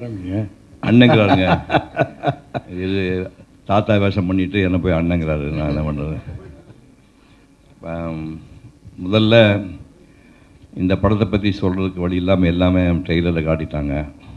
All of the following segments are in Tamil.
அண்ணங்கிறாருங்க இது தாத்தா வேஷம் பண்ணிட்டு என்ன போய் அண்ணங்கிறாரு நான் என்ன பண்ணுறது முதல்ல இந்த படத்தை பற்றி சொல்கிறதுக்கு வழி இல்லாமல் எல்லாமே ட்ரெய்லரில் காட்டிட்டாங்க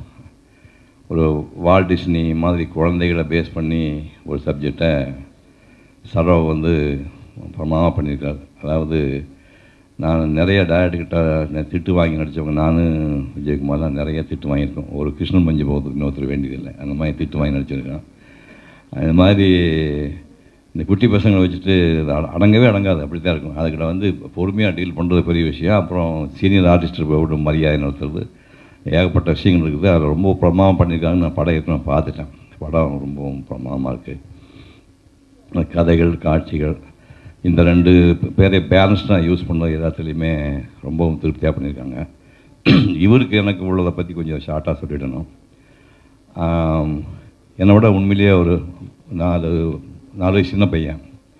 ஒரு வால் டிஸ்னி மாதிரி குழந்தைகளை பேஸ் பண்ணி ஒரு சப்ஜெக்டை சரவ் வந்து பிரமாதமாக பண்ணியிருக்காரு அதாவது நான் நிறைய டேரக்டர்கிட்ட திட்டு வாங்கி நடித்தவங்க நானும் விஜயகுமார்லாம் நிறைய திட்டு வாங்கியிருக்கோம் ஒரு கிருஷ்ணன் மஞ்சு போகிறதுக்கு இன்னொருத்தர் வேண்டியதில்லை அந்த மாதிரி திட்டு வாங்கி நடிச்சிருக்கேன் அது மாதிரி இந்த குட்டி பசங்களை வச்சுட்டு அட- அடங்கவே அடங்காது அப்படி தான் இருக்கும் அதுக்கிட்ட வந்து பொறுமையாக டீல் பண்ணுறது பெரிய விஷயம் அப்புறம் சீனியர் ஆர்டிஸ்ட்டு விட மரியாதை நடத்துறது ஏகப்பட்ட விஷயங்கள் இருக்குது அதில் ரொம்ப பிரமாதம் பண்ணியிருக்காங்க நான் படம் ஏற்கனவே பார்த்துட்டேன் படம் ரொம்ப பிரமாதமாக இருக்குது கதைகள் காட்சிகள் இந்த ரெண்டு பேரை பேலன்ஸ்டாக யூஸ் பண்ணது எல்லாத்துலேயுமே ரொம்பவும் திருப்தியாக பண்ணியிருக்காங்க இவருக்கு எனக்கு உள்ளதை பற்றி கொஞ்சம் ஷார்ட்டாக சொல்லிடணும் ஆம், என்னை விட உண்மையிலேயே ஒரு நாலு நாலு வயசு சின்ன பையன்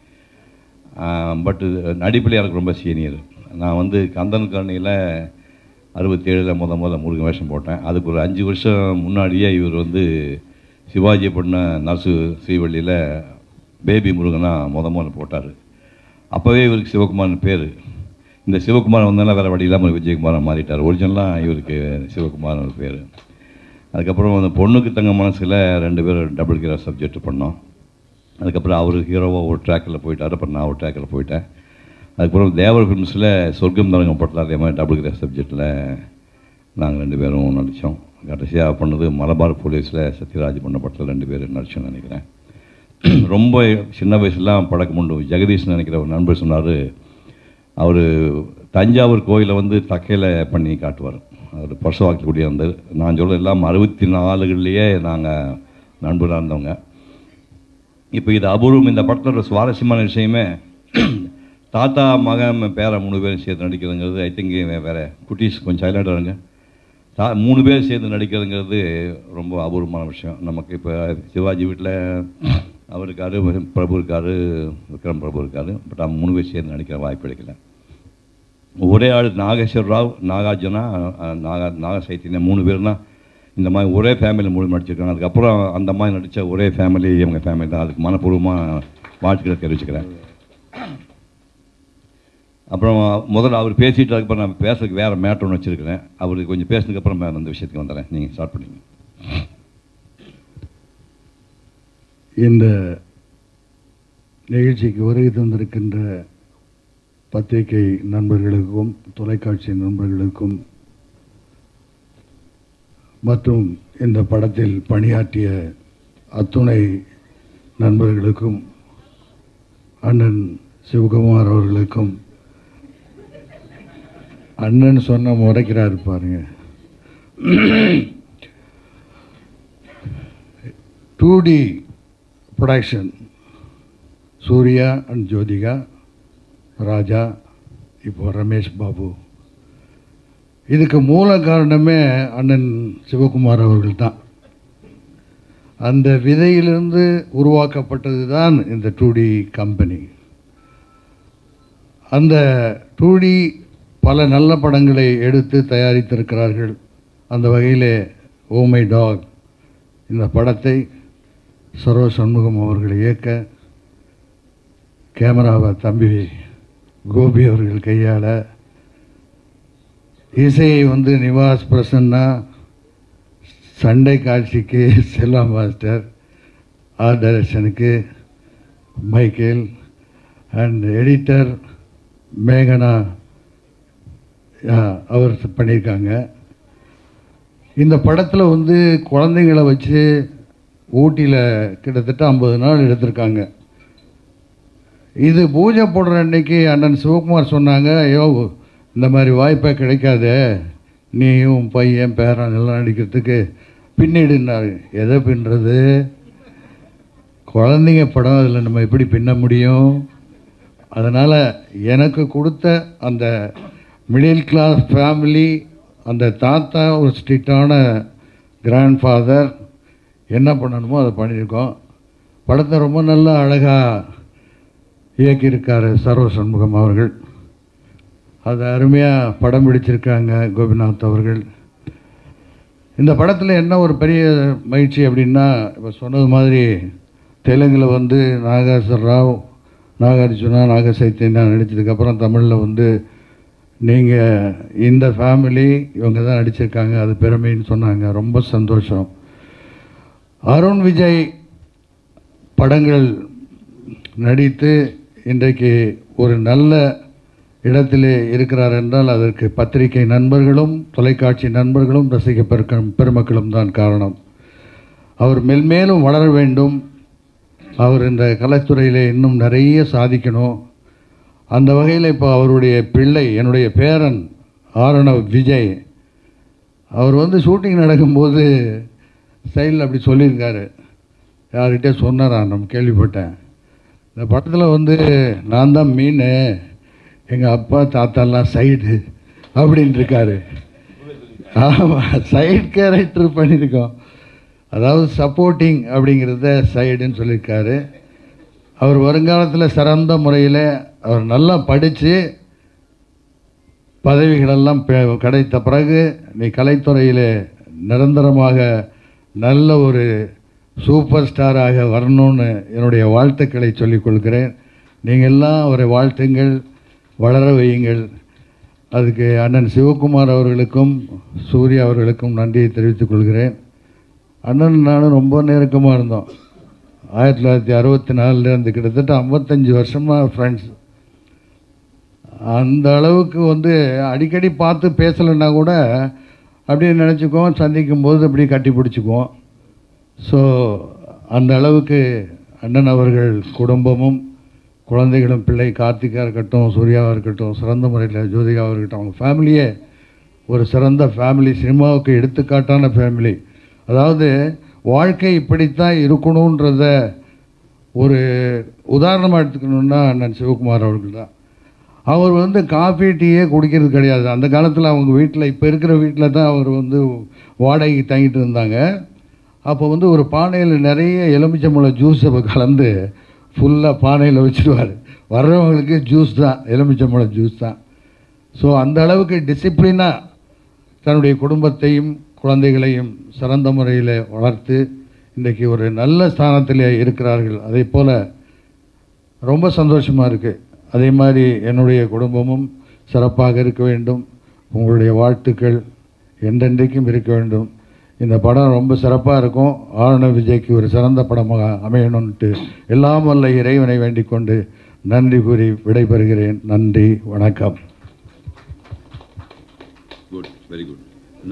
பட்டு நடிப்பில் எனக்கு ரொம்ப சீனியர் நான் வந்து கந்தன் கரணியில் அறுபத்தேழில் முத முத முருகன் வேஷம் போட்டேன் அதுக்கு ஒரு அஞ்சு வருஷம் முன்னாடியே இவர் வந்து சிவாஜி பண்ண நர்சு ஸ்ரீவள்ளியில் பேபி முருகனா முத முத போட்டார் அப்போவே இவருக்கு சிவகுமார்னு பேர் இந்த சிவகுமார் வந்தாலும் வேறு வழி இல்லாமல் விஜயகுமாரை மாறிட்டார் ஒரிஜினலாக இவருக்கு சிவகுமார்னு ஒரு பேர் அதுக்கப்புறம் அந்த பொண்ணுக்கு தங்க மனசில் ரெண்டு பேரும் டபுள் ஹீரோ சப்ஜெக்ட் பண்ணோம் அதுக்கப்புறம் அவர் ஹீரோவாக ஒரு ட்ராக்கில் போயிட்டார் அப்புறம் நான் ஒரு ட்ராக்கில் போயிட்டேன் அதுக்கப்புறம் தேவர் ஃபிலிம்ஸில் சொர்க்கம் தரங்கம் படத்தில் அதே மாதிரி டபுள் ஹீரோ சப்ஜெக்டில் நாங்கள் ரெண்டு பேரும் நடித்தோம் கடைசியாக பண்ணது மலபார் போலீஸில் சத்யராஜ் பண்ண படத்தில் ரெண்டு பேரும் நடிச்சோம்னு நினைக்கிறேன் ரொம்ப சின்ன வயசுலாம் பழக்கம் உண்டு ஜெகதீஷ் நினைக்கிற ஒரு நண்பர் சொன்னார் அவர் தஞ்சாவூர் கோயிலை வந்து தக்கையில் பண்ணி காட்டுவார் அவர் பர்சவாக்கில் கூடிய வந்தார் நான் சொல்ல எல்லாம் அறுபத்தி நாலுகள்லேயே நாங்கள் நண்பராக இருந்தவங்க இப்போ இது அபூர்வம் இந்த படத்தோட சுவாரஸ்யமான விஷயமே தாத்தா மகன் பேரன் மூணு பேரும் சேர்த்து நடிக்கிறதுங்கிறது ஐ திங்க் வேறு குட்டீஸ் கொஞ்சம் சைலண்டாக இருங்க தா மூணு பேர் சேர்ந்து நடிக்கிறதுங்கிறது ரொம்ப அபூர்வமான விஷயம் நமக்கு இப்போ சிவாஜி வீட்டில் அவர் இருக்காரு பிரபு இருக்காரு விக்ரம் பிரபு இருக்காரு பட் அவங்க மூணு பேர் சேர்ந்து நடிக்கிற வாய்ப்பு கிடைக்கல ஒரே ஆள் நாகேஸ்வர் ராவ் நாகார்ஜுனா அஹ், நாகா நாக சைத்தன்யா மூணு பேர்னா இந்த மாதிரி ஒரே ஃபேமிலி மூணு நடிச்சிருக்காங்க அதுக்கப்புறம் அந்த மாதிரி நடித்த ஒரே ஃபேமிலி இவங்க ஃபேமிலி தான் அதுக்கு மனப்பூர்வமாக வாழ்த்துக்களை தெரிவிச்சுக்கிறேன் அப்புறம் முதல்ல அவர் பேசிட்டு அதுக்கப்புறம் நான் பேசுறதுக்கு வேறு மேட்டர் ஒன்று வச்சுருக்கிறேன் அவர் கொஞ்சம் பேசினதுக்கப்புறம் நான் அந்த விஷயத்துக்கு வந்துடுறேன் நீங்கள் ஸ்டார்ட் பண்ணிங்க இந்த நிகழ்ச்சிக்கு வருகை தந்திருக்கின்ற பத்திரிகை நண்பர்களுக்கும் தொலைக்காட்சி நண்பர்களுக்கும் மற்றும் இந்த படத்தில் பணியாற்றிய அத்துணை நண்பர்களுக்கும் அண்ணன் சிவகுமார் அவர்களுக்கும் அண்ணன் சொன்ன முறைக்கிறாரு பாருங்க two D production Suriya and Jyothika Raja இப்போ ரமேஷ் பாபு இதுக்கு மூல காரணமே அண்ணன் சிவகுமார் அவர்கள் தான் அந்த விதையிலிருந்து உருவாக்கப்பட்டது தான் இந்த டூ டி கம்பெனி அந்த டூ டி பல நல்ல படங்களை எடுத்து தயாரித்திருக்கிறார்கள் அந்த வகையிலே ஓமை டாக் இந்த படத்தை சர்வ சண்முகம் அவர்கள் இயக்க கேமராவை தம்பி கோபி அவர்கள் கையாள இசையை வந்து நிவாஸ் பிரசன்னா சண்டை காட்சிக்கு செல்லா மாஸ்டர் ஆர்ட் டைரக்ஷனுக்கு மைக்கேல் அண்ட் எடிட்டர் மேகனா ஆ, அவர் பண்ணியிருக்காங்க இந்த படத்தில் வந்து குழந்தைங்கள வச்சு ஊட்டியில் கிட்டத்தட்ட ஐம்பது நாள் எடுத்திருக்காங்க இது பூஜை போடுற அன்னைக்கு அண்ணன் சிவகுமார் சொன்னாங்க ஐயோ இந்த மாதிரி வாய்ப்பே கிடைக்காதே நீயும் உன் பையன் பேரன் எல்லாம் நடிக்கிறதுக்கு பின்னிடுனாரு எதை பின்னுறது குழந்தைங்க படம் அதில் நம்ம எப்படி பின்ன முடியும் அதனால் எனக்கு கொடுத்த அந்த மிடில் கிளாஸ் ஃபேமிலி அந்த தாத்தா ஒரு ஸ்ட்ரிக்டான கிராண்ட் ஃபாதர் என்ன பண்ணணுமோ அதை பண்ணியிருக்கோம் படத்தை ரொம்ப நல்லா அழகாக இயக்கியிருக்காரு சர்வ சண்முகம் அவர்கள் அது அருமையாக படம் பிடிச்சிருக்காங்க கோபிநாத் அவர்கள் இந்த படத்தில் என்ன ஒரு பெரிய மகிழ்ச்சி அப்படின்னா இப்போ சொன்னது மாதிரி தெலுங்கில் வந்து நாகேஸ்வர் ராவ் நாகார்ஜுனா நாக சைத்தன்யா நடித்ததுக்கப்புறம் தமிழில் வந்து நீங்கள் இந்த ஃபேமிலி இவங்க தான் நடிச்சிருக்காங்க அது பெருமைன்னு சொன்னாங்க ரொம்ப சந்தோஷம் அருண் விஜய் படங்கள் நடித்து இன்றைக்கு ஒரு நல்ல இடத்திலே இருக்கிறார் என்றால் அதற்கு பத்திரிகை நண்பர்களும் தொலைக்காட்சி நண்பர்களும் ரசிக பெருக்க பெருமக்களும் தான் காரணம் அவர் மென்மேலும் வளர வேண்டும் அவர் இந்த கலைத்துறையில் இன்னும் நிறைய சாதிக்கணும் அந்த வகையில் இப்போ அவருடைய பிள்ளை என்னுடைய பேரன் ஆரணவ் விஜய் அவர் வந்து ஷூட்டிங் நடக்கும்போது சைடில் அப்படி சொல்லியிருக்காரு யார்கிட்டே சொன்னாரா நம்ம கேள்விப்பட்டேன் இந்த படத்தில் வந்து நான் தான் மீன் எங்கள் அப்பா தாத்தாலாம் சைடு அப்படின்னு இருக்காரு ஆமாம் சைடு கேரக்டர் பண்ணியிருக்கோம் அதாவது சப்போர்ட்டிங் அப்படிங்கிறத சைடுன்னு சொல்லியிருக்காரு அவர் வருங்காலத்தில் சிறந்த முறையில் அவர் நல்லா படித்து பதவிகளெல்லாம் பெ- கிடைத்த பிறகு நீ கலைத்துறையில் நிரந்தரமாக நல்ல ஒரு சூப்பர் ஸ்டாராக வரணும்னு என்னுடைய வாழ்த்துக்களை சொல்லிக் கொள்கிறேன் நீங்கள் எல்லாம் அவரை வாழ்த்துங்கள் வளர வையுங்கள் அதுக்கு அண்ணன் சிவகுமார் அவர்களுக்கும் சூர்யா அவர்களுக்கும் நன்றியை தெரிவித்துக் கொள்கிறேன் அண்ணன் நானும் ரொம்ப நெருக்கமாக இருந்தோம் ஆயிரத்தி தொள்ளாயிரத்தி அறுபத்தி நாலுலேருந்து கிட்டத்தட்ட ஐம்பத்தஞ்சு வருஷமாக ஃப்ரெண்ட்ஸ் அந்த அளவுக்கு வந்து அடிக்கடி பார்த்து பேசலைன்னா கூட அப்படியே நினச்சிக்குவோம் சந்திக்கும் போது அப்படியே கட்டி பிடிச்சிக்குவோம் ஸோ அந்த அளவுக்கு அண்ணன் அவர்கள் குடும்பமும் குழந்தைகளும் பிள்ளை கார்த்திகா இருக்கட்டும் சூர்யாவாக இருக்கட்டும் சிறந்த முறையில் ஜோதிகாவாக இருக்கட்டும் அவங்க ஃபேமிலியே ஒரு சிறந்த ஃபேமிலி சினிமாவுக்கு எடுத்துக்காட்டான ஃபேமிலி அதாவது வாழ்க்கை இப்படித்தான் இருக்கணுன்றத ஒரு உதாரணமாக எடுத்துக்கணுன்னா அண்ணன் சிவகுமார் அவர்கள் தான் அவர் வந்து காஃபி டீயே குடிக்கிறது கிடையாது அந்த காலத்தில் அவங்க வீட்டில் இப்போ இருக்கிற வீட்டில் தான் அவர் வந்து வாடகைக்கு தங்கிட்டு இருந்தாங்க அப்போ வந்து ஒரு பானையில் நிறைய எலுமிச்சம்பழம் ஜூஸை கலந்து ஃபுல்லாக பானையில் வச்சுருவார் வர்றவங்களுக்கு ஜூஸ் தான் எலுமிச்சம்பழம் ஜூஸ் தான் ஸோ அந்த அளவுக்கு டிசிப்ளினாக தன்னுடைய குடும்பத்தையும் குழந்தைகளையும் சிறந்த முறையில் வளர்த்து இன்றைக்கி ஒரு நல்ல ஸ்தானத்தில் இருக்கிறார்கள் அதே போல் ரொம்ப சந்தோஷமாக இருக்குது அதே மாதிரி என்னுடைய குடும்பமும் சிறப்பாக இருக்க வேண்டும் உங்களுடைய வாழ்த்துக்கள் என்றென்றைக்கும் இருக்க வேண்டும் இந்த படம் ரொம்ப சிறப்பாக இருக்கும் ஆரண விஜய்க்கு ஒரு சிறந்த படமாக அமையணும்ட்டு எல்லாம் வல்ல இறைவனை வேண்டிக் கொண்டு நன்றி கூறி விடைபெறுகிறேன் நன்றி வணக்கம் குட் வெரி குட்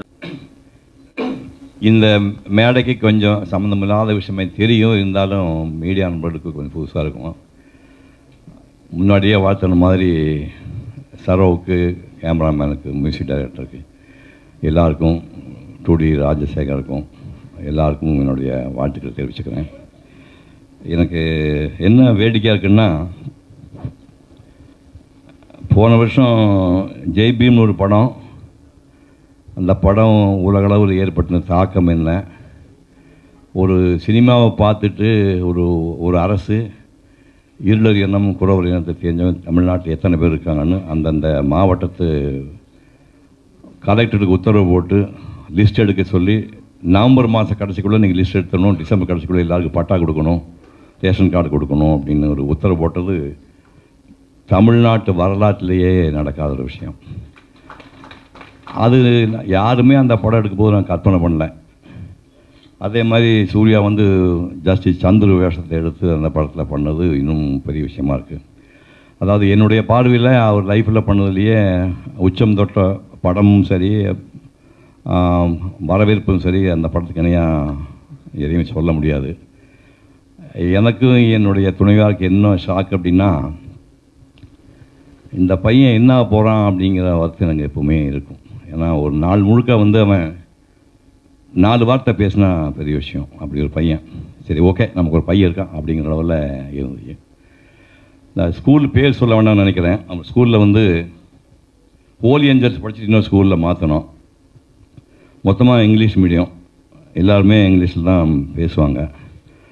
இந்த மேடைக்கு கொஞ்சம் சம்மந்தமில்லாத விஷயமே தெரியும் இருந்தாலும் மீடியா நண்பர்களுக்கு கொஞ்சம் புதுசாக இருக்கும் முன்னாடியே வாழ்த்துன மாதிரி சரோவுக்கு கேமராமேனுக்கு மியூசிக் டைரக்டருக்கு எல்லாருக்கும் டூடி ராஜசேகருக்கும் எல்லாருக்கும் என்னுடைய வாழ்த்துக்களை தெரிவிச்சுக்கிறேன் எனக்கு என்ன வேடிக்கையாக இருக்குன்னா போன வருஷம் ஜெய்பீம்னு ஒரு படம் அந்த படம் உலகளவில் ஏற்பட்ட தாக்கம் என்ன ஒரு சினிமாவை பார்த்துட்டு ஒரு ஒரு அரசு இருளர் இனம் குறவர் இனத்தை தெரிஞ்சவங்க தமிழ்நாட்டில் எத்தனை பேர் இருக்காங்கன்னு அந்தந்த மாவட்டத்து கலெக்டருக்கு உத்தரவு போட்டு லிஸ்ட் எடுக்க சொல்லி நவம்பர் மாதம் கடைசிக்குள்ளே நீங்கள் லிஸ்ட் எடுத்துடணும் டிசம்பர் கடைசிக்குள்ளே எல்லாருக்கும் பட்டா கொடுக்கணும் ரேஷன் கார்டு கொடுக்கணும் அப்படின்னு ஒரு உத்தரவு போட்டது தமிழ்நாட்டு வரலாற்றிலேயே நடக்காத ஒரு விஷயம் அது யாருமே அந்த படம் எடுக்கும் போது நான் கற்பனை பண்ணல அதே மாதிரி சூர்யா வந்து ஜஸ்டிஸ் சந்துரு வேஷத்தை எடுத்து அந்த படத்தில் பண்ணது இன்னும் பெரிய விஷயமா இருக்குது அதாவது என்னுடைய பார்வையில் அவர் லைஃப்பில் பண்ணதுலேயே உச்சம் தொட்ட படமும் சரி ஆம், வரவேற்பும் சரி அந்த படத்துக்கு இணையாக எதையுமே சொல்ல முடியாது எனக்கும் என்னுடைய துணைவியாருக்கு என்ன ஷாக் அப்படின்னா இந்த பையன் என்ன போகிறான் அப்படிங்கிற வருத்தம் எனக்கு எப்பவுமே இருக்கும் ஏன்னா ஒரு நாள் முழுக்க வந்து அவன் நாலு வார்த்தை பேசினா பெரிய விஷயம் அப்படி ஒரு பையன் சரி ஓகே நமக்கு ஒரு பையன் இருக்கான் அப்படிங்கிற அளவில் இருந்தது இந்த ஸ்கூல் பேர் சொல்ல வேண்டாம்னு நினைக்கிறேன் நம்ம ஸ்கூலில் வந்து ஹோலி ஏஞ்சல்ஸ் படிச்சுட்டு இன்னொரு ஸ்கூலில் மாற்றணும் மொத்தமாக இங்கிலீஷ் மீடியம் எல்லாருமே இங்கிலீஷில் தான் பேசுவாங்க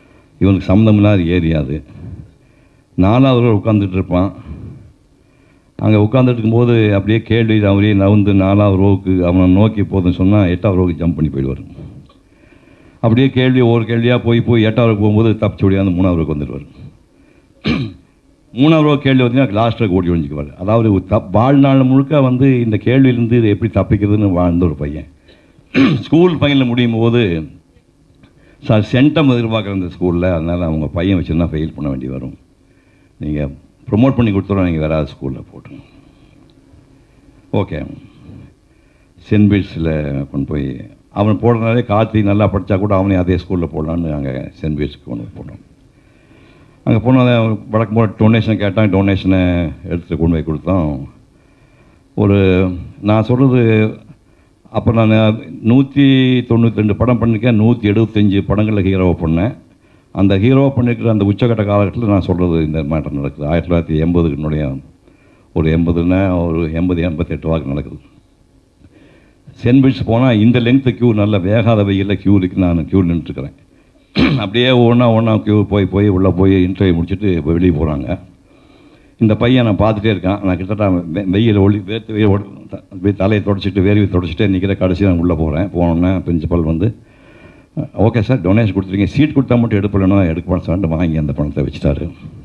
இவனுக்கு சம்மந்தமில்லாத ஏரியா அது நாலாவது உட்காந்துட்டு இருப்பான் அங்கே உட்காந்துட்டு இருக்கும்போது அப்படியே கேள்வி அவரே நவுந்து நாலாவது ரோவுக்கு அவனை நோக்கி போதுன்னு சொன்னால் எட்டாவது ரோவுக்கு ஜம்ப் பண்ணி போயிடுவார் அப்படியே கேள்வி ஒவ்வொரு கேள்வியாக போய் போய் எட்டாவது போகும்போது தப்பிச்சு ஓடியாந்து மூணாவது ரோவுக்கு வந்துடுவார் மூணாவது ரோ கேள்வி வந்து லாஸ்ட்டில் ஓடி ஒழிஞ்சிக்குவார் அதாவது ஒரு தப் வாழ்நாள் முழுக்க வந்து இந்த கேள்வியிலேருந்து இது எப்படி தப்பிக்கிறதுன்னு வாழ்ந்த ஒரு பையன் ஸ்கூல் ஃபைனலில் முடியும் போது சார் சென்டம் எதிர்பார்க்குற இந்த ஸ்கூலில் அதனால் அவங்க பையன் வச்சுருந்தா ஃபெயில் பண்ண வேண்டி வரும் நீங்கள் ப்ரொமோட் பண்ணி கொடுத்துருவோம் நீங்கள் வேறு ஸ்கூலில் போட்டுருங்க ஓகே சென்ட் பீட்ஸில் கொண்டு போய் அவன் போடுறதுனாலே கார்த்தி நல்லா படித்தா கூட அவனே அதே ஸ்கூலில் போடலான்னு அங்கே சென்ட் பீட்ஸ்க்கு கொண்டு போய் போட்டோம் அங்கே போனதை வழக்கம் போல் டொனேஷன் கேட்டாங்க டொனேஷனை எடுத்து கொண்டு போய் கொடுத்தோம் ஒரு நான் சொல்கிறது அப்போ நான் நூற்றி தொண்ணூற்றி ரெண்டு படம் பண்ணிருக்கேன் நூற்றி எழுபத்தஞ்சு படங்களில் ஹீரோவை பண்ணேன் அந்த ஹீரோவை பண்ணிருக்கிற அந்த உச்சக்கட்ட காலகட்டத்தில் நான் சொல்கிறது இந்த மேட்டர் நடக்குது ஆயிரத்தி தொள்ளாயிரத்தி எண்பதுக்குனுடைய ஒரு எண்பதுன்னா ஒரு எண்பது எண்பத்தெட்டு வாக்கு நடக்குது சென்ட் பீச் போனால் இந்த லென்த்து க்யூ நல்ல வேகாத வெயிலில் க்யூ இருக்கு நான் க்யூ நின்றுட்டுருக்கிறேன் அப்படியே ஒன்றா ஒன்றா க்யூ போய் போய் உள்ளே போய் இன்டர்வியூ முடிச்சுட்டு இப்போ வெளியே போகிறாங்க இந்த பையன் நான் பார்த்துட்டே இருக்கான் நான் கிட்டத்தட்ட அவன் வெ- வெயில் ஒளி வேர்த்து வெயில் ஓடி த- அப்படியே தலையை தொடச்சிட்டு வேர்வை தொடச்சிட்டு நிற்கிற கடைசி நான் உள்ளே போகிறேன் போனோன்னே பிரின்சிபல் வந்து ஓகே சார் டொனேஷன் கொடுத்துருக்கீங்க சீட் கொடுத்தா மட்டும் எடுப்பலன்னா எடுக்க போன சார் வாங்கி அந்த பணத்தை வச்சுட்டாரு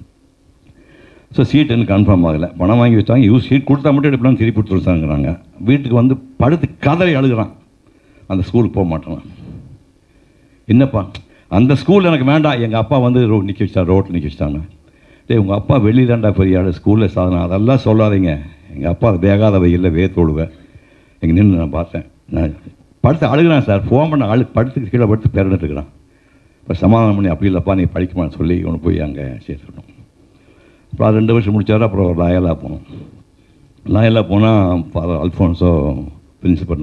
ஸோ சீட் எனக்கு கன்ஃபார்ம் ஆகலை பணம் வாங்கி வச்சாங்க யூஸ் சீட் கொடுத்தா மட்டும் எடுப்பலாம் திருப்பி கொடுத்துருச்சாங்கிறாங்க வீட்டுக்கு வந்து படுத்து கதறி அழுகுறான் அந்த ஸ்கூலுக்கு போக மாட்டேன் நான். என்னப்பா அந்த ஸ்கூல் எனக்கு வேண்டாம் எங்கள் அப்பா வந்து ரோ நிற்க வச்சிட்டார் ரோட்டில் நிற்க வச்சிட்டாங்க டேய் உங்கள் அப்பா வெளியிலாண்டா பெரிய ஆள் ஸ்கூலில் சாதனை அதெல்லாம் சொல்லாதீங்க எங்கள் அப்பா வேகாத வெயிலில் வேத்தோடுவேன் எங்கே நின்று நான் பார்த்தேன் நான் படுத்து அழுகுறான் சார் ஃபோன் பண்ண அழு படுத்து கீழே படுத்து பிறந்துட்டு இருக்கிறான் இப்போ சமாதானம் பண்ணி அப்படி இல்லைப்பா நீ படிக்குமான்னு சொல்லி இவனை போய் அங்கே சேர்த்துக்கணும் அப்புறம் அது ரெண்டு வருஷம் முடிச்சாரு அப்புறம் லாயலா போனோம் லாயலா போனால் ஃபாதர் அல்ஃபோன்ஸோ பிரின்சிபல்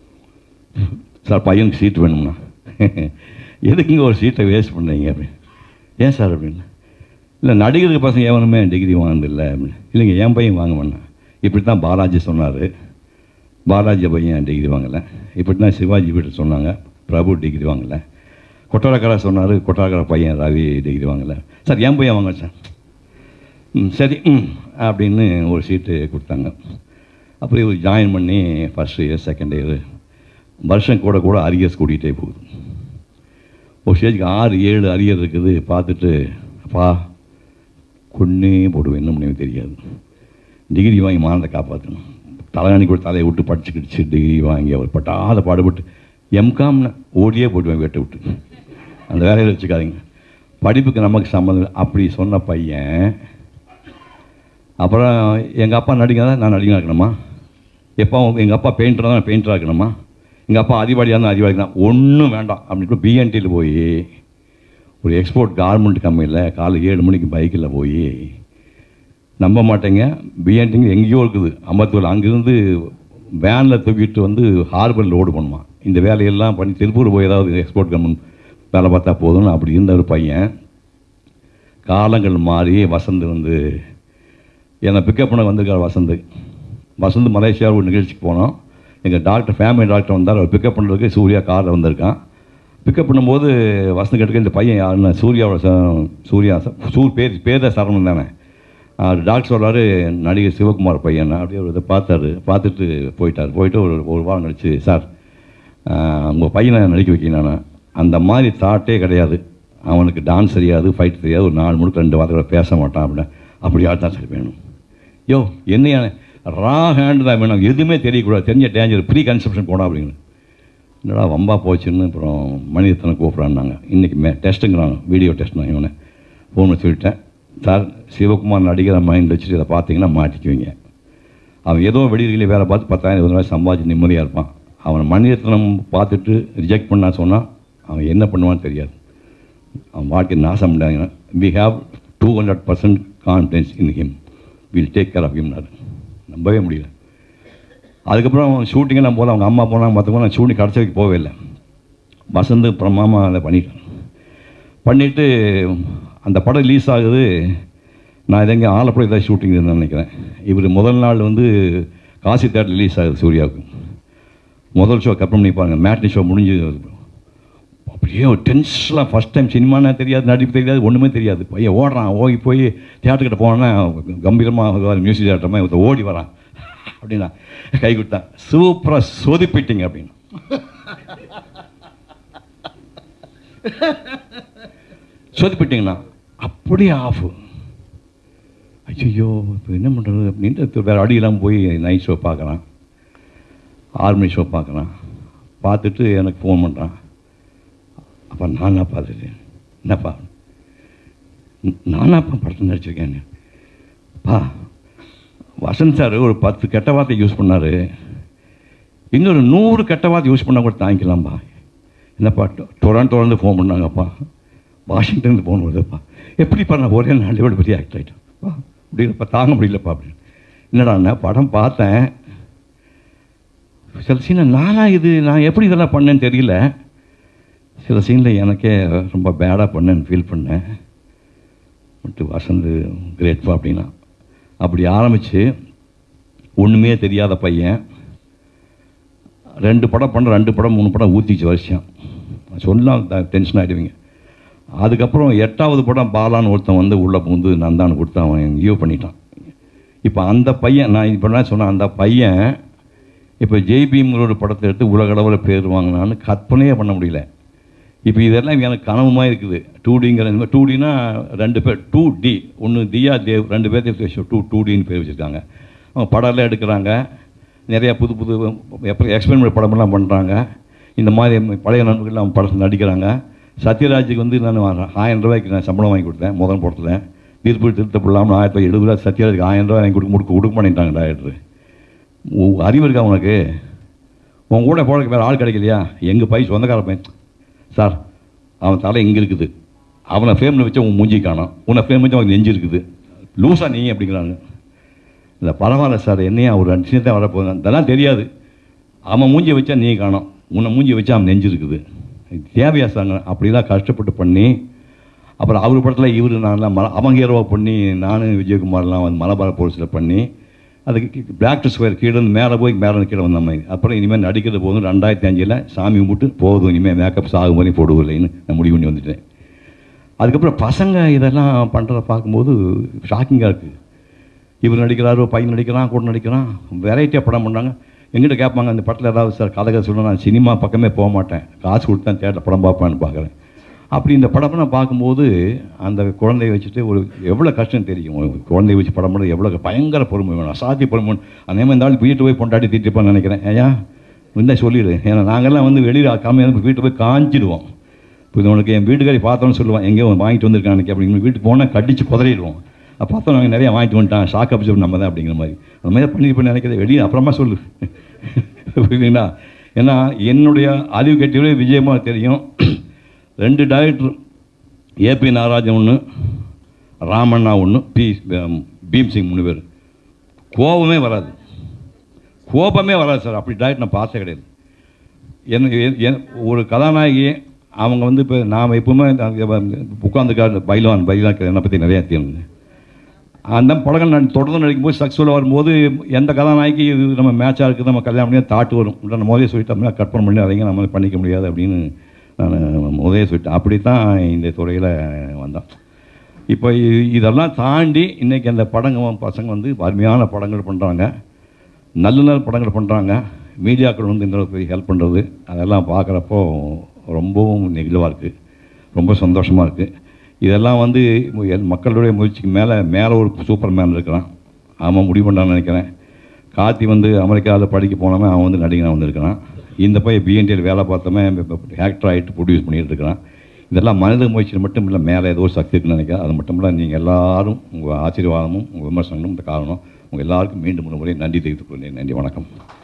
சார் பையனுக்கு சீட் வேணும்னா எதுக்குங்க ஒரு சீட்டை வேஸ்ட் பண்ணுறீங்க அப்படின்னு ஏன் சார் அப்படின்னு இல்லை நடிகருக்கு பசங்க எவனுமே டிகிரி வாங்கினதில்லை அப்படின்னு இல்லைங்க என் பையன் வாங்க வேணாம் இப்படி தான் பாலாஜி சொன்னார் பாலாஜி பையன் டிகிரி வாங்கலை இப்படி தான் சிவாஜி வீட்டு சொன்னாங்க பிரபு டிகிரி வாங்கலை கொட்டாரக்காரா சொன்னார் கொட்டாரக்கார பையன் ரவி டிகிரி வாங்கலை சார் என் பையன் வாங்க சார் ம் சரி ம் அப்படின்னு ஒரு சீட்டு கொடுத்தாங்க அப்புறம் இவர் ஜாயின் பண்ணி ஃபஸ்ட் இயர் செகண்ட் இயர் வருஷம் கூட கூட அரியர்ஸ் கூட்டிகிட்டே போகுது ஒரு ஸ்டேஜுக்கு ஆறு ஏழு அரியர் இருக்குது பார்த்துட்டு அப்பா கொன்னே போடுவேன் என்ன முடியும் தெரியாது டிகிரி வாங்கி மானத்தை காப்பாற்றணும் தலைகாணி கூட தலையை விட்டு படிச்சுக்கிடுச்சு டிகிரி வாங்கி அவர் பட்டாத பாடுபட்டு எம்காம்னு ஓடியே போட்டுவேன் வெட்டை விட்டு அந்த வேலையில் வச்சுக்காதீங்க படிப்புக்கு நமக்கு சம்மந்தம் இல்லை. அப்படி சொன்ன பையன் அப்புறம் எங்கள் அப்பா நடிகை தான் நான் நடிகனாக இருக்கணுமா எப்போ எங்கள் அப்பா பெயிண்டராக தான் பெயிண்டராக இருக்கணுமா எங்கள் அப்பா அதிவாடியாக இருந்தால் அதிவாடி தான் ஒன்றும் வேண்டாம் அப்படின்னு பிஎன்டியில் போய் ஒரு எக்ஸ்போர்ட் கார்மெண்ட் கம்பெனியில் காலை ஏழு மணிக்கு பைக்கில் போய் நம்ப மாட்டேங்க பிஎன்டிங்க எங்கேயோ இருக்குது அம்பத்தூர் அங்கேருந்து வேனில் தூக்கிட்டு வந்து ஹார்பரில் லோடு பண்ணுமா இந்த வேலையெல்லாம் பண்ணி திருப்பூர் போய் ஏதாவது எக்ஸ்போர்ட் கம்பெனி வேலை பார்த்தா போதும்னு அப்படி இருந்த ஒரு பையன் காலங்கள் மாறி வசந்த் வந்து என்னை பிக்கப் பண்ண வந்திருக்கார் வசந்த் வசந்த் மலேசியா ஒரு நிகழ்ச்சிக்கு போனோம் எங்கள் டாக்டர் ஃபேமிலி டாக்டர் வந்தார் அவர் பிக்கப் பண்ணுறதுக்கு சூர்யா காரில் வந்திருக்கான் பிக்கப் பண்ணும்போது வசந்த் கேட்டுக்க இந்த பையன் யாருன்னு சூர்யாவோட ச- சூர்யா ச- சூ பேர் பேர் தான் சரவணன் தானே அவர் டாக்டர் சொல்கிறாரு நடிகர் சிவகுமார் பையன் அப்படியே ஒரு இதை பார்த்தாரு பார்த்துட்டு போயிட்டார் போயிட்டு ஒரு ஒரு வாரம் கழிச்சு சார் உங்கள் பையனை நடிக்க வைக்கணும் நான் அந்த மாதிரி தாட்டே கிடையாது அவனுக்கு டான்ஸ் தெரியாது ஃபைட் தெரியாது ஒரு நாலு முழுக்க ரெண்டு வாரத்தை கூட பேச மாட்டான் அப்படின்னு அப்படி ஆள் தான் சரி வேணும் யோ என்னையா ரா ஹேண்டு தான் வேணும் எதுவுமே தெரியக்கூடாது தெரிஞ்ச டேஞ்சர் ப்ரீ கன்செப்ஷன் போடா அப்படின்னு என்னடா வம்பா போச்சுன்னு அப்புறம் மணிரத்னம் கூப்பிட்றான்னாங்க இன்றைக்கி மே டெஸ்ட்டுங்கிறாங்க வீடியோ டெஸ்ட் நான் இவனை ஃபோன் பண்ணி சொல்லிட்டேன் சார் சிவகுமார் நடிகரை மைண்டில் வச்சுட்டு இதை பார்த்தீங்கன்னா மாட்டிக்குவீங்க அவன் ஏதோ வெளியிலே வேலை பார்த்து பத்தாயிரம் இருபது ரூபாய் சம்பாதிச்சு நிம்மதியாக இருப்பான் அவன் மணிரத்னம் பார்த்துட்டு ரிஜெக்ட் பண்ணா சொன்னால் அவன் என்ன பண்ணுவான்னு தெரியாது அவன் வாழ்க்கை நாசம் பண்ணாங்க we have two hundred percent confidence in him will take care of ஹிம்னாரு நம்பவே முடியல அதுக்கப்புறம் ஷூட்டிங்கெல்லாம் போகல அவங்க அம்மா போனாங்க மற்றவங்க நான் ஷூட்டிங் கடைசி வரைக்கும் போகவே இல்லை வசந்த் அப்புறம் மாமா அதை பண்ணிட்டேன் பண்ணிவிட்டு அந்த படம் ரிலீஸ் ஆகுது நான் இதங்க ஆலப்புழை ஏதாவது ஷூட்டிங் இருந்தேன்னு நினைக்கிறேன் இவர் முதல் நாள் வந்து காசி தேட்டர் ரிலீஸ் ஆகுது சூர்யாவுக்கு முதல் ஷோ கற்பனை பண்ணி பாருங்க மேட்னி ஷோ முடிஞ்சு அப்படி ஒரே ஒரு டென்ஷனாக ஃபஸ்ட் டைம் சினிமானா தெரியாது நடிப்பு தெரியாது ஒன்றுமே தெரியாது பையன் ஓடுறான் ஓடி போய் தியேட்டர்கிட்ட போனோன்னா கம்பீரமாக மியூசிக் தேட்டர் மாதிரி ஒருத்தன் ஓடி வரான் அப்படின்னா கை கொடுத்தான் சூப்பராக சொதிப்பிட்டீங்க அப்படின்னு சொதிப்பிட்டீங்கண்ணா அப்படியே ஆஃப் ஐயோ இப்போ என்ன பண்ணுறது அப்படின்ட்டு வேறு அடியெல்லாம் போய் நைட் ஷோ பார்க்குறான் ஆறு மணி ஷோ பார்க்குறான் பார்த்துட்டு எனக்கு ஃபோன் பண்ணுறான் அப்போ நானா பார்த்துட்டு என்னப்பா "ந- நானாப்பா படத்தில் நடிச்சிருக்கேன் பா வசந்த் சார் ஒரு பத்து கெட்ட வார்த்தை யூஸ் பண்ணார் இன்னொரு நூறு கெட்ட வார்த்தை யூஸ் பண்ணால் கூட தாங்கிக்கலாம்ப்பா என்னப்பா டொ- டொராண்டோலேருந்து ஃபோன் பண்ணாங்கப்பா வாஷிங்டன்லேருந்து ஃபோன் வருதுப்பா எப்படிப்பா நான் ஒரே நாள் விட பெரிய ஆக்ட் ஆகிட்டேன்ப்பா முடியலப்பா தாங்க முடியலப்பா அப்படின்னு என்னடா படம் பார்த்தேன் சில சீனில் நானா இது நான் எப்படி இதெல்லாம் பண்ணேன்னு தெரியல சில சீனில் எனக்கே ரொம்ப பேடாக பண்ணேன்னு ஃபீல் பண்ணேன் மட்டும் வசந்த் கிரேட்ஃபா அப்படின்னா அப்படி ஆரம்பித்து ஒன்றுமே தெரியாத பையன் ரெண்டு படம் பண்ண ரெண்டு படம் மூணு படம் ஊற்றிச்சு வருஷம் சொன்னால் டென்ஷன் ஆகிடுவீங்க அதுக்கப்புறம் எட்டாவது படம் பாலான்னு ஒருத்தன் வந்து உள்ளே புகுந்து நான் தான் கொடுத்து அவன் எங்கேயோ பண்ணிட்டான் இப்போ அந்த பையன் நான் இப்போ என்ன சொன்னேன் அந்த பையன் இப்போ ஜெய்பீம்ங்கிற ஒரு படத்தை எடுத்து உலகளவில் பேர் வாங்கினான்னு கற்பனையே பண்ண முடியல இப்போ இதெல்லாம் எனக்கு கனவுமாக இருக்குது டூ டிங்கிற இந்த மாதிரி டூ டினா ரெண்டு பேர் டூ டி ஒன்று தியா தேவ் ரெண்டு பேர்த்தையும் டூ டூ டின்னு பேர் வச்சுருக்காங்க அவங்க படம்லாம் எடுக்கிறாங்க நிறையா புது புது எப்போ எக்ஸ்பெரிமெண்ட் படமெல்லாம் பண்ணுறாங்க இந்த மாதிரி பழைய நண்பர்கள் அவங்க படத்தில் நடிக்கிறாங்க சத்யராஜுக்கு வந்து நான் ஆயிரம் ரூபாய்க்கு நான் சம்பளம் வாங்கி கொடுத்தேன் முதல் படத்தில் திருப்பி திருத்த பிள்ளாமல் ஆயிரத்தி தொள்ளாயிரத்தி எழுபது ரூபா சத்யராஜுக்கு ஆயிரம் ரூபாய் வாங்கி கொடுக்க கொடுக்க கொடுக்க மாட்டேன்ட்டாங்க டாக்டர் உ- அறிவு இருக்கா உனக்கு உன் கூட போறதுக்கு வேறு ஆள் கிடைக்கலையா எங்கள் பை சொந்தக்கார பையன் சார் அவன் தலை இங்கே இருக்குது அவனை ஃபேமில் வச்சு உன் மூஞ்சி காணோம் உன்னை ஃபேம் வச்சு அவனுக்கு நெஞ்சு இருக்குது லூஸா நீ அப்படிங்கிறாங்க இல்லை பரவாயில்ல சார் என்னையா ஒரு ரெண்டு சின்னத்தை வரப்போகுது அதெல்லாம் தெரியாது அவன் மூஞ்சி வச்சா நீ காணோம் உன்னை மூஞ்சி வச்சா அவன் நெஞ்சு இருக்குது இது தேவையா சாங்க அப்படிலாம் கஷ்டப்பட்டு பண்ணி அப்புறம் அவர் படத்தில் இவர் நான்லாம் மல அவங்க ஹீரோவை பண்ணி நானும் விஜயகுமார்லாம் வந்து மலபார போலீஸில் பண்ணி அதுக்கு பிளாக் ஸ்கொயர் கீழே இருந்து மேலே போய் மேலே கீழே வந்த மாதிரி அப்புறம் இனிமேல் நடிக்கிறது போதும் ரெண்டாயிரத்தி அஞ்சில் சாமி கும்பிட்டு போதும் இனிமேல் மேக்கப் சாகும் மாதிரி போடுவில்லைன்னு நான் முடிவு பண்ணி வந்துட்டேன் அதுக்கப்புறம் பசங்க இதெல்லாம் பண்ணுறத பார்க்கும்போது ஷாக்கிங்காக இருக்குது இவர் நடிக்கிறாரு பையன் நடிக்கிறான் கூட நடிக்கிறான் வெரைட்டியாக படம் பண்ணுறாங்க எங்கிட்ட கேட்பாங்க அந்த படத்தில் ஏதாவது சார் கதை கதை சொல்லணும் நான் சினிமா பக்கமே போக மாட்டேன் காசு கொடுத்து தான் தேட்டர் படம் பார்ப்பேன்னு பார்க்குறேன் அப்படி இந்த படம் நான் பார்க்கும்போது அந்த குழந்தைய வச்சுட்டு ஒரு எவ்வளோ கஷ்டம் தெரியும் ஒரு குழந்தைய வச்சு படம் பண்ணுறது எவ்வளோ பயங்கர பொறுமை வேணும் அசாத்திய பொறுமை வேணும் அதே மாதிரி இந்த ஆள் வீட்டு போய் பொண்டாட்டி தீட்டிப்பான்னு நினைக்கிறேன் ஏயா இந்த சொல்லிடு ஏன்னா நாங்கள்லாம் வந்து வெளியில் காமியாக வீட்டு போய் காஞ்சிடுவோம் இப்போ இது உனக்கு என் வீட்டுக்காரி பார்த்தோன்னு சொல்லுவான் எங்கேயோ வாங்கிட்டு வந்திருக்கான் அன்னைக்கு அப்படிங்கிற வீட்டுக்கு போனால் கடிச்சு புதறிடுவோம் அப்போ பார்த்தோம் நாங்கள் நிறைய வாங்கிட்டு வந்துட்டான் ஷாக் அப்சர்வ் நம்ம தான் அப்படிங்கிற மாதிரி அந்த மாதிரி பண்ணி பண்ணி நினைக்கிறது வெளியே அப்புறமா சொல்லு புரியுதுங்களா ஏன்னா என்னுடைய அறிவு கட்டியவே விஜயமாக தெரியும் ரெண்டு டைரக்டர் ஏபி நாகராஜன் ஒன்று ராமண்ணா ஒன்று பி பீம் சிங் மூணு பேர் கோபமே வராது கோபமே வராது சார் அப்படி டைரக்ட் நான் பார்த்தே கிடையாது என்ன எ- எ- ஒரு கதாநாயகி அவங்க வந்து இப்போ நாம் எப்பவுமே உட்காந்துக்காரு பைலான் பைலான் என்னை பற்றி நிறையா தெரியும் அந்த படங்கள் நான் தொடர்ந்து நடிக்கும்போது சக்ஸஸ்ஃபுல்லாக வரும்போது எந்த கதாநாயகி இது நம்ம மேட்சாக இருக்குது நம்ம கல்யாணம் பண்ணி தாட்டு வரும் இல்லை நம்ம முதலே சொல்லிட்டோம்னா கற்பனை பண்ணி அதைங்க நம்ம பண்ணிக்க முடியாது அப்படின்னு நான் முதலே சொல்லிட்டேன் அப்படி தான் இந்த துறையில் வந்தேன் இப்போ இ- இதெல்லாம் தாண்டி இன்றைக்கி அந்த படங்க பசங்க வந்து அருமையான படங்கள் பண்ணுறாங்க நல்ல நல்ல படங்கள் பண்ணுறாங்க மீடியாக்கள் வந்து இந்த அளவுக்கு ஹெல்ப் பண்ணுறது அதெல்லாம் பார்க்குறப்போ ரொம்பவும் நெகிழ்வாக இருக்குது ரொம்ப சந்தோஷமாக இருக்குது இதெல்லாம் வந்து எல் மக்களுடைய முயற்சிக்கு மேலே மேலே ஒரு சூப்பர் மேன் இருக்கிறான் அவன் முடிவு பண்ணான்னு நினைக்கிறேன் கார்த்தி வந்து அமெரிக்காவில் படிக்க போனவன் அவன் வந்து நடிகனாக வந்திருக்கிறான் இந்த பையன் பிஎன்டியில் வேலை பார்த்தவன் ஆக்டர் ஆகிட்டு ப்ரொடியூஸ் பண்ணிட்டு இருக்கிறான் இதெல்லாம் மனித முயற்சியில் மட்டும் இல்லை மேலே ஏதோ ஒரு சக்தி இருக்குன்னு நினைக்கிறேன் அது மட்டும் இல்லை நீங்கள் எல்லாரும் உங்கள் ஆசீர்வாதமும் உங்கள் விமர்சனங்களும் இந்த காரணம் உங்கள் எல்லாருக்கும் மீண்டும் ஒரு முறை நன்றி தெரிவித்துக் கொள்கிறேன் நன்றி வணக்கம்